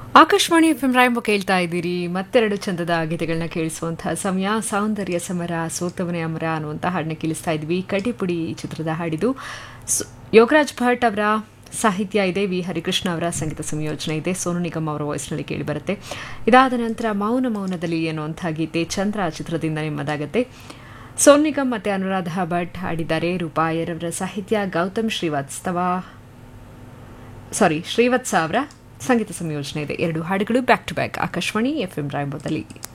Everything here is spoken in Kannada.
ಆಕಾಶವಾಣಿ ಎಫ್ ಎಂ ರಾಯಂಬ ಕೇಳ್ತಾ ಇದ್ದೀರಿ ಮತ್ತೆರಡು ಚಂದದ ಗೀತೆಗಳನ್ನ ಕೇಳಿಸುವಂತಹ ಸಮಯ ಸೌಂದರ್ಯ ಸಮರ ಸೋತವನೇ ಅಮರ ಅನ್ನುವಂಥ ಹಾಡನ್ನ ಕೇಳಿಸ್ತಾ ಇದ್ವಿ ಕಟಿಪುಡಿ ಚಿತ್ರದ ಹಾಡಿದು ಸ್- ಯೋಗರಾಜ್ ಭಟ್ ಅವರ ಸಾಹಿತ್ಯ ಇದೆ ವಿ ಹರಿಕೃಷ್ಣ ಅವರ ಸಂಗೀತ ಸಂಯೋಜನೆ ಇದೆ ಸೋನು ನಿಗಮ್ ಅವರ ವಾಯ್ಸ್ನಲ್ಲಿ ಕೇಳಿ ಬರುತ್ತೆ ಇದಾದ ನಂತರ ಮೌನ ಮೌನದಲ್ಲಿ ಎನ್ನುವಂಥ ಗೀತೆ ಚಂದ್ರ ಚಿತ್ರದಿಂದ ನಿಮ್ಮದಾಗತ್ತೆ ಸೋನು ನಿಗಮ್ ಮತ್ತು ಅನುರಾಧ ಭಟ್ ಹಾಡಿದ್ದಾರೆ ರೂಪಾಯರವರ ಸಾಹಿತ್ಯ ಗೌತಮ್ ಶ್ರೀವಾತ್ಸ್ತವ ಸಾರಿ ಶ್ರೀವತ್ಸ ಅವರ ಸಂಗೀತ ಸಂಯೋಜನೆ ಇದೆ ಎರಡು ಹಾಡುಗಳು back to back Akashvani F M ರಾಯಂಬದಲ್ಲಿ